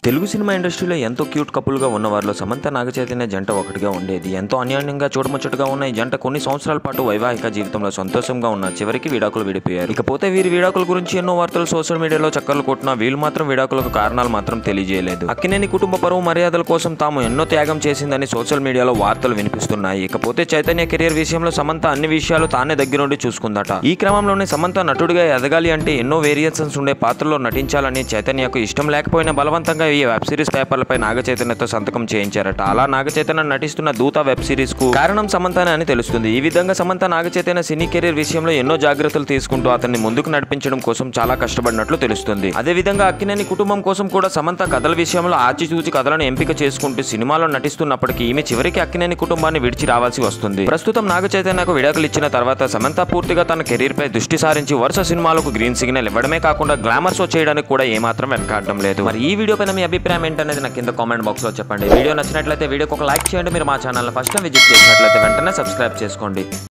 Telugu cinema ఇండస్ట్రీలో ఎంతో cute కపుల్గా ఉన్న వారిలో సమంత నాగచైతన్య జంట ఒకటిగా ఉండేది ఎంతో అన్యోన్యంగా చూడముచ్చటగా ఉన్న ఈ జంట కొన్ని సంవత్సరాల పాటు వైవాహిక జీవితంలో సంతోషంగా ఉన్న చివరికి విడాకులు విడిపోయారు ఇకపోతే వీరి విడాకుల గురించి ఎన్నో వార్తలు సోషల్ మీడియాలో చక్కర్లు కొట్టినా వీళ్ళు మాత్రం విడాకులకు కారణాలు మాత్రం తెలియజేయలేదు అక్కినేని కుటుంబ పరువు మర్యాదల కోసం తాము ఎన్నో త్యాగం చేసిందని సోషల్ మీడియాలో వార్తలు వినిపిస్తున్నాయి ఇకపోతే చైతన్య కెరియర్ విషయంలో సమంత అన్ని విషయాలు తానే దగ్గరుండి చూసుకుందట ఈ క్రమంలోనే సమంత నటుడిగా ఎదగాలి అంటే ఎన్నో వేరియేషన్స్ ఉండే పాత్రలో నటించాలని చైతన్యకు ఇష్టం లేకపోయినా బలవంతంగా ఈ వెబ్ సిరీస్ పేపర్లపై నాగ చైతన్యతో సంతకం చేయించారట అలా నాగ చైతన్య నటిస్తున్న దూత వెబ్ సిరీస్ కు కారణం సమంతనే అని తెలుస్తుంది ఈ విధంగా సమంత నాగ చైతన్య సినీ కెరీర్ విషయంలో ఎన్నో జాగ్రత్తలు తీసుకుంటూ అతన్ని ముందుకు నడిపించడం కోసం చాలా కష్టపడినట్లు తెలుస్తుంది అదే విధంగా అక్కినేని కుటుంబం కోసం కూడా సమంత కథల విషయంలో ఆచితూచి కథలను ఎంపిక చేసుకుంటూ సినిమాలో నటిస్తున్నప్పటికీ ఈమె చివరికి అక్కినేని కుటుంబాన్ని విడిచి రావాల్సి వస్తుంది ప్రస్తుతం నాగ చైతన్యకు విడాకులు ఇచ్చిన తర్వాత సమంత పూర్తిగా తన కెరీర్ పై దృష్టి సారించి వరుస సినిమాలకు గ్రీన్ సిగ్నల్ ఇవ్వడమే కాకుండా గ్లామర్ షో చేయడానికి కూడా ఏమాత్రం వెనకాడడం లేదు మరి ఈ వీడియో పైన మీ అభిప్రాయం ఏంటనేది నాకు కింద కామెంట్ బాక్స్ లో చెప్పండి వీడియో నచ్చినట్లయితే వీడియోకి ఒక లైక్ చేయండి మీరు మా ఛానల్ ఫస్ట్ టైం విజిట్ చేసినట్లయితే వెంటనే సబ్స్క్రైబ్ చేసుకోండి